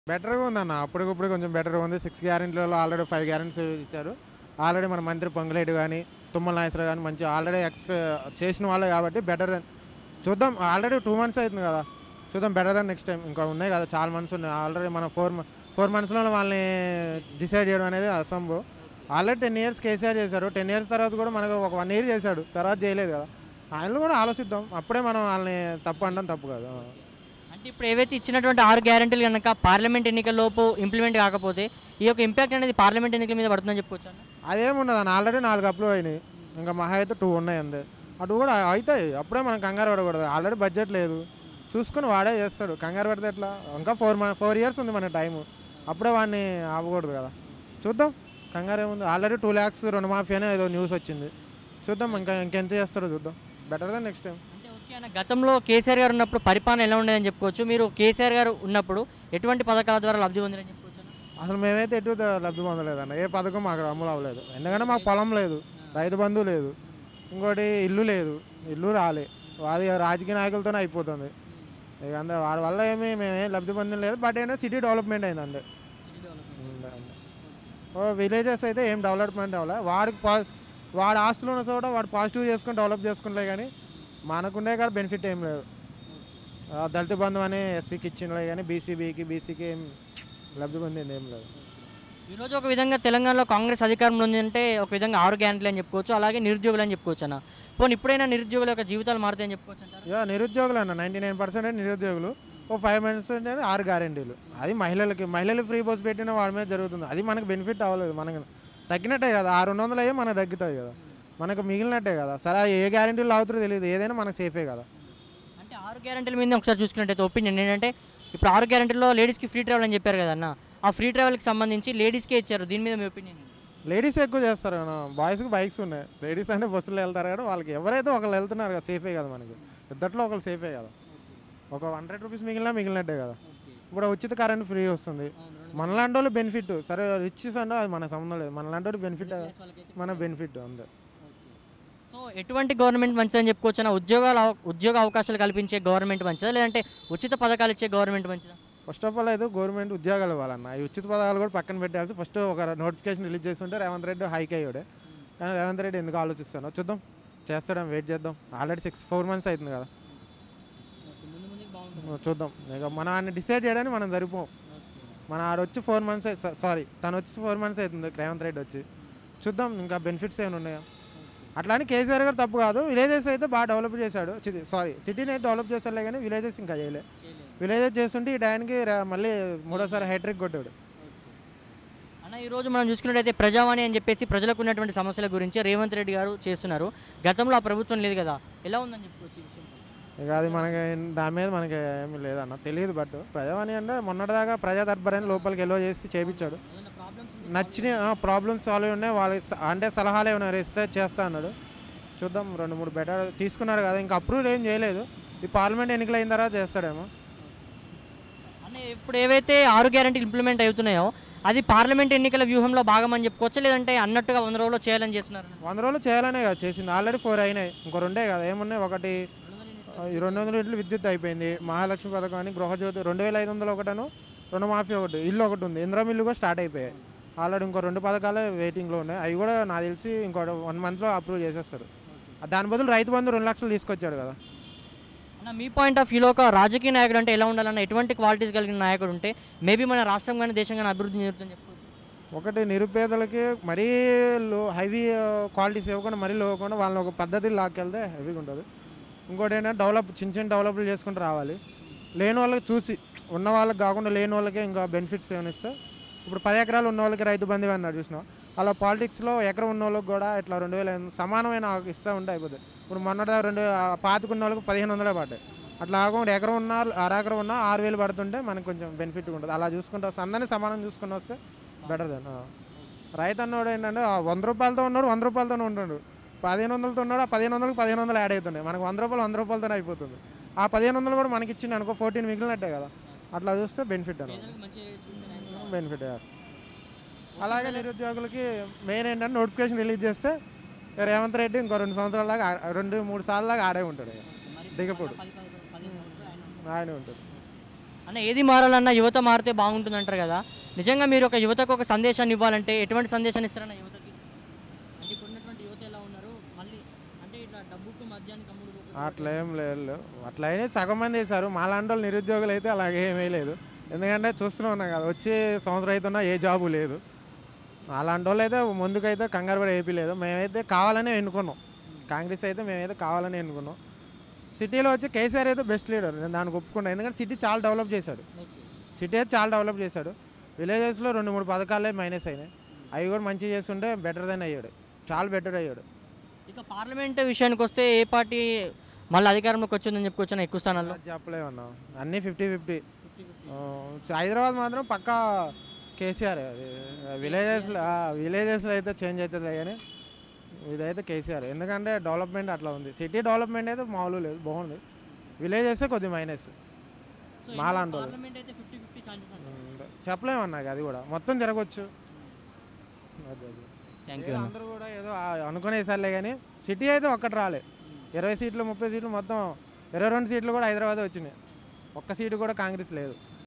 బెటర్గా ఉందన్న అప్పటికప్పుడు కొంచెం బెటర్గా ఉంది సిక్స్ గ్యారెంటీలలో ఆల్రెడీ ఫైవ్ గ్యారెంటీస్ ఇచ్చారు ఆల్రెడీ మన మంత్రి పొంగులేటి కానీ తుమ్మల నాగేశ్వర కానీ మంచి ఆల్రెడీ ఎక్స్పె చేసిన వాళ్ళే కాబట్టి బెటర్ దెన్ చూద్దాం ఆల్రెడీ టూ మంత్స్ అవుతుంది కదా చూద్దాం బెటర్ దెన్ నెక్స్ట్ టైం ఇంకా ఉన్నాయి కదా చాలా మంత్స్ ఉన్నాయి ఆల్రెడీ మన ఫోర్ ఫోర్ మంత్స్లో వాళ్ళని డిసైడ్ చేయడం అనేది అసంభవం ఆల్రెడీ టెన్ ఇయర్స్ కేసీఆర్ చేశారు టెన్ ఇయర్స్ తర్వాత కూడా మనకు ఒక వన్ ఇయర్ చేశాడు తర్వాత చేయలేదు కదా ఆయనలో కూడా ఆలోచిద్దాం అప్పుడే మనం వాళ్ళని తప్పు అనడం తప్పు కాదు అంటే ఇప్పుడు ఏవైతే ఇచ్చినటువంటి ఆరు గ్యారెంటీలు కనుక పార్లమెంట్ ఎన్నికల లోపు ఇంప్లిమెంట్ కాకపోతే ఈ యొక్క ఇంపాక్ట్ అనేది పార్లమెంట్ ఎన్నికల మీద పడుతుందని చెప్పుకోవచ్చు అన్న అదేముండదు అన్న ఆల్రెడీ నాలుగు అప్రూవ్ అయినాయి ఇంకా మహా అయితే టూ ఉన్నాయి అంతే అటు కూడా అవుతాయి అప్పుడే మనం కంగారు పడకూడదు ఆల్రెడీ బడ్జెట్ లేదు చూసుకుని వాడే చేస్తాడు కంగారు పడితే ఎట్లా ఇంకా ఫోర్ ఫోర్ ఇయర్స్ ఉంది మన టైము అప్పుడే వాడిని ఆపకూడదు కదా చూద్దాం కంగారు ఏముంది ఆల్రెడీ టూ ల్యాక్స్ రుణమాఫీ అనే ఏదో న్యూస్ వచ్చింది చూద్దాం ఇంకా ఇంకెంత చేస్తారో చూద్దాం బెటర్ దెన్ నెక్స్ట్ టైం అంటే ఓకే అన్న గతంలో కేసీఆర్ గారు ఉన్నప్పుడు పరిపాలన ఎలా ఉండేదని చెప్పుకోవచ్చు మీరు కేసీఆర్ గారు ఉన్నప్పుడు ఎటువంటి పథకాల ద్వారా లబ్ధి పొందిరని చెప్పుకోవచ్చు అన్న? అసలు మేమైతే ఎటు లబ్ధి పొందలేదన్న ఏ పథకం మాకు అమలు అవ్వలేదు ఎందుకంటే మాకు పొలం లేదు రైతు బంధు లేదు ఇంకోటి ఇల్లు లేదు ఇల్లు రాలే అది రాజకీయ నాయకులతోనే అయిపోతుంది ఇక అంతే వాడి వల్ల ఏమీ మేమేం లబ్ధి పొందలేదు బట్ ఏంటంటే సిటీ డెవలప్మెంట్ అయింది అంతే అంతే, అంతే. ఓ విలేజెస్ అయితే ఏం డెవలప్మెంట్ అవ్వలే వాడికి పా వాడి ఆస్తులు ఉన్న చోట వాడు పాజిటివ్ చేసుకొని డెవలప్ చేసుకుంటే కానీ మనకుండే కాడ బెనిఫిట్ ఏం లేదు ఆ, దళిత బంధు అని ఎస్సీకి ఇచ్చినలే కానీ బీసీబీకి బీసీకి ఏం లబ్ధి పొందింది ఏం లేదు ఈరోజు ఒక విధంగా తెలంగాణలో కాంగ్రెస్ అధికారంలో ఉందంటే ఒక విధంగా ఆరు గ్యారెంటీలు అని చెప్పుకోవచ్చు అలాగే నిరుద్యోగులు అని చెప్పుకోవచ్చు అన్న పోనీ ఇప్పుడైనా నిరుద్యోగుల యొక్క జీవితాలు మారుతాయని చెప్పుకోవచ్చు అంటారు ఇక నిరుద్యోగులు అన్న నైంటీ నైన్ పర్సెంట్ నిరుద్యోగులు ఓ ఫైవ్ పర్సెంట్ ఆరు గ్యారెంటీలు అది మహిళలకి మహిళలు ఫ్రీ బస్ పెట్టిన వాడి మీద జరుగుతుంది అది మనకు బెనిఫిట్ అవ్వలేదు మనకు తగ్గినట్టే కదా ఆరు రెండు వందలు అయ్యి మనకు తగ్గుతాయి కదా మనకు మిగిలినట్టే కదా సరే అది ఏ గ్యారెంటీలు అవుతారో తెలియదు ఏదైనా మనకు సేఫే కదా అంటే ఆరు గ్యారెంటీల మీద ఒకసారి చూసుకున్నట్టయితే ఒపీనియన్ ఏంటంటే ఇప్పుడు ఆరు గ్యారెంటీలో లేడీస్కి ఫ్రీ ట్రావెల్ అని చెప్పారు కదన్న ఆ ఫ్రీ ట్రావెల్కి సంబంధించి లేడీస్కే ఇచ్చారు దీని మీద మీ ఒపీనియన్ లేడీస్ ఎక్కువ చేస్తారు కదా బాయ్స్కి బైక్స్ ఉన్నాయి లేడీస్ అంటే బస్సులో వెళ్తారు కదా వాళ్ళకి ఎవరైతే ఒకళ్ళు వెళ్తున్నారు కదా సేఫే కదా మనకి ఇద్దట్లో ఒకళ్ళు సేఫే కదా ఒక హండ్రెడ్ రూపీస్ మిగిలినా మిగిలినట్టే కదా ఇప్పుడు ఉచిత కరెంట్ ఫ్రీ వస్తుంది మనలాంటి వాళ్ళు బెనిఫిట్ సరే రిచ్ అంటే అది మన సంబంధం లేదు మనలాంటి వాళ్ళు బెనిఫిట్ మన బెనిఫిట్ అంతే సో ఎటువంటి గవర్నమెంట్ మంచిదని చెప్పుకోవచ్చు అన్న ఉద్యోగాల అవ- ఉద్యోగ అవకాశాలు కల్పించే గవర్నమెంట్ మంచిదా లేదంటే ఉచిత పథకాలు ఇచ్చే గవర్నమెంట్ మంచిదా ఫస్ట్ ఆఫ్ ఆల్ అయితే గవర్నమెంట్ ఉద్యోగాలు ఇవ్వాలన్న ఈ ఉచిత పథకాలు కూడా పక్కన పెట్టాల్సి ఫస్ట్ ఒక నోటిఫికేషన్ రిలీజ్ చేస్తుంటే రేవంత్ రెడ్డి హైక్ అయ్యాడే కానీ రేవంత్ రెడ్డి ఎందుకు ఆలోచిస్తానో చూద్దాం చేస్తాడం వెయిట్ చేద్దాం ఆల్రెడీ సిక్స్ ఫోర్ మంత్స్ అవుతుంది కదా చూద్దాం ఇక మనం ఆయన డిసైడ్ చేయడానికి మనం సరిపోం మన ఆడ వచ్చి ఫోర్ మంత్స్ సారీ తను వచ్చి ఫోర్ మంత్స్ అవుతుంది రేవంత్ రెడ్డి వచ్చి చూద్దాం ఇంకా బెనిఫిట్స్ ఏమైనా ఉన్నాయా అట్లా అని కేసీఆర్ గారు తప్పు కాదు విలేజెస్ అయితే బాగా డెవలప్ చేశాడు సారీ సిటీని అయితే డెవలప్ చేస్తాడులే కానీ విలేజెస్ ఇంకా చేయలే విలేజెస్ చేస్తుంటే ఈ టైంకి రా- మళ్ళీ మూడోసారి హైట్రిక్ కొట్టాడు అన్న ఈరోజు మనం చూసుకున్నట్టయితే ప్రజావాణి అని చెప్పేసి ప్రజలకు ఉన్నటువంటి సమస్యల గురించి రేవంత్ రెడ్డి గారు చేస్తున్నారు గతంలో ఆ ప్రభుత్వం లేదు కదా ఎలా ఉందని చెప్పుకోవచ్చు ఈ విషయం ఇక అది మనకి దాని మీద మనకి ఏమీ లేదన్న తెలియదు బట్ ప్రజావాణి అంటే మొన్నటిదాకా ప్రజా దర్బారని లోపలికి ఎలో చేసి చేపించాడు నచ్చిన ప్రాబ్లమ్స్ సాల్వ్ ఉన్నాయి వాళ్ళకి స- అంటే సలహాలు ఏమైనా ఇస్తే చేస్తా అన్నాడు చూద్దాం రెండు మూడు బెటర్ తీసుకున్నాడు కదా ఇంకా అప్రూవ్ ఏం చేయలేదు ఈ పార్లమెంట్ ఎన్నికలు అయిన తర్వాత చేస్తాడేమో అన్న ఇప్పుడు ఏవైతే ఆరు గ్యారెంటీలు ఇంప్లిమెంట్ అవుతున్నాయో అది పార్లమెంట్ ఎన్నికల వ్యూహంలో భాగమని చెప్పుకోవచ్చు లేదంటే అన్నట్టుగా వంద రోజుల్లో చేయాలని చేస్తున్నారు వంద రోజులు చేయాలనే కదా చేసింది ఆల్రెడీ ఫోర్ అయినాయి ఇంకో రెండే కదా ఏమున్నాయి ఒకటి ఆ, ఈ రెండు వందల ఇంట్లో విద్యుత్ అయిపోయింది మహాలక్ష్మి పథకం అని గృహజ్యోతి రెండు వేల ఐదు వందలు ఒకటను రుణమాఫీ ఒకటి ఇల్లు ఒకటి ఉంది ఇంద్రం ఇల్లు కూడా స్టార్ట్ అయిపోయాయి ఆల్రెడీ ఇంకో రెండు పథకాలు వెయిటింగ్లో ఉన్నాయి అవి కూడా నాకు తెలిసి ఇంకో వన్ మంత్లో అప్రూవ్ చేసేస్తారు దాని బదులు రైతు బంధు రెండు లక్షలు తీసుకొచ్చాడు కదా అన్న మీ పాయింట్ ఆఫ్ వ్యూలో ఒక రాజకీయ నాయకుడు అంటే ఎలా ఉండాలన్న ఎటువంటి క్వాలిటీస్ కలిగిన నాయకుడు ఉంటే మేబీ మన రాష్ట్రం కానీ దేశం కానీ అభివృద్ధి చెందుతుందని చెప్పుకోవచ్చు ఒకటి నిరుపేదలకి మరీ లో హెవీ క్వాలిటీస్ ఇవ్వకుండా మరీ లో ఇవ్వకుండా వాళ్ళని ఒక పద్ధతిలో లాక్కెళ్తే హెవీగా ఉంటుంది ఇంకోటి ఏంటంటే డెవలప్ చిన్న చిన్న డెవలప్లు చేసుకుంటూ రావాలి లేని వాళ్ళకి చూసి ఉన్న వాళ్ళకి కాకుండా లేని వాళ్ళకే ఇంకా బెనిఫిట్స్ ఏమైనా ఇస్తే ఇప్పుడు పది ఎకరాలు ఉన్న వాళ్ళకి రైతు బంధు అన్నాడు చూసినావు అలా పాలిటిక్స్లో ఎకరం ఉన్న వాళ్ళకి కూడా ఇట్లా రెండు వేల ఐదు వందలు సమానమైన ఇస్తూ ఉంటే అయిపోతుంది ఇప్పుడు మొన్నటి రెండు ఆ పాతికున్న వాళ్ళకి పదిహేను వందలే పడ్డాయి అట్లా కాకుండా ఎకరం ఉన్న అర ఎకరం ఉన్న ఆరు వేలు పడుతుంటే మనకు కొంచెం బెనిఫిట్ ఉంటుంది అలా చూసుకుంటూ వస్తే అందరినీ సమానం చూసుకుని వస్తే బెటర్ దెన్ రైతు అన్నోడు ఏంటంటే ఆ వంద రూపాయలతో ఉన్నాడు వంద రూపాయలతోనే ఉంటాడు పదిహేను వందలతో ఉన్నాడు ఆ పదిహేను వందలకు పదిహేను వందలు యాడ్ అవుతున్నాయి మనకు వంద రూపాయలు వంద రూపాయలతోనే అయిపోతుంది ఆ పదిహేను వందలు కూడా మనకి ఇచ్చింది అనుకో ఫోర్టీన్ మిగిలినట్టే కదా అట్లా చూస్తే బెనిఫిట్ అన్నమాట బెనిఫిట్ అలాగే నిరుద్యోగులకి మెయిన్ ఏంటంటే నోటిఫికేషన్ రిలీజ్ చేస్తే రేవంత్ రెడ్డి ఇంకో రెండు సంవత్సరాల దాకా ఆ- రెండు మూడు సార్లు దాకా ఆడే ఉంటాడు ఇక. దిగపోడు ఆయనే ఉంటాడు అన్న ఏది మారాలన్నా యువత మారితే బాగుంటుంది అంటారు కదా నిజంగా మీరు ఒక యువతకు ఒక సందేశాన్ని ఇవ్వాలంటే ఎటువంటి సందేశాన్ని ఇస్తారన్న యువతకి అంటే ఇప్పుడున్నటువంటి యువత ఎలా ఉన్నారు మళ్ళీ అంటే ఇట్లా డబ్బుకు మద్యానికి అమ్ముడు పోతుంది. అట్లా ఏం లేదు అట్లా అయినా సగం మంది వేశారు మా లాంటి వాళ్ళు నిరుద్యోగులు అయితే అలాగే ఏమీ లేదు ఎందుకంటే చూస్తూనే ఉన్నాం కదా వచ్చే సంవత్సరం అవుతున్నా ఏ జాబు లేదు అలాంటి వాళ్ళు అయితే ముందుకైతే కంగారు పడి ఏపీ లేదు మేమైతే కావాలని ఎన్నుకున్నాం కాంగ్రెస్ అయితే మేమైతే కావాలని ఎన్నుకున్నాం సిటీలో వచ్చి కేసీఆర్ అయితే బెస్ట్ లీడర్ నేను దానికి ఒప్పుకున్నాను ఎందుకంటే సిటీ చాలా డెవలప్ చేశాడు ఓకే. సిటీ అయితే చాలా డెవలప్ చేశాడు విలేజెస్లో రెండు మూడు పథకాలే మైనస్ అయినాయి అవి కూడా మంచిగా చేస్తుంటే బెటర్ దెన్ అయ్యాడు చాలా బెటర్ అయ్యాడు ఇక పార్లమెంట్ విషయానికి వస్తే ఏ పార్టీ మళ్ళీ అధికారంలోకి వచ్చిందని చెప్పుకోవచ్చు ఎక్కువ స్థానాల్లో అది చెప్పలేమన్నా అన్నీ ఫిఫ్టీ ఫిఫ్టీ హైదరాబాద్ మాత్రం పక్కా కేసీఆర్ అది విలేజెస్లో విలేజెస్లో అయితే చేంజ్ అవుతుంది కానీ ఇదైతే కేసీఆర్ ఎందుకంటే డెవలప్మెంట్ అట్లా ఉంది సిటీ డెవలప్మెంట్ అయితే మామూలు లేదు బాగుంది విలేజెస్ కొద్దిగా మైనస్ సో మాలాంటి వాళ్ళు. పార్లమెంట్ అయితే ఫిఫ్టీ ఫిఫ్టీ ఛాన్సెస్ అంటారు చెప్పలేమన్నా అది కూడా మొత్తం జరగవచ్చు అది అది థ్యాంక్ ఏదో యూ అందరూ కూడా ఏదో ఆ- అనుకునేసారులే కానీ సిటీ అయితే ఒక్కటి రాలే ఇరవై సీట్లు ముప్పై సీట్లు మొత్తం ఇరవై రెండు సీట్లు కూడా హైదరాబాద్ వచ్చినాయి ఒక్క సీటు కూడా కాంగ్రెస్ లేదు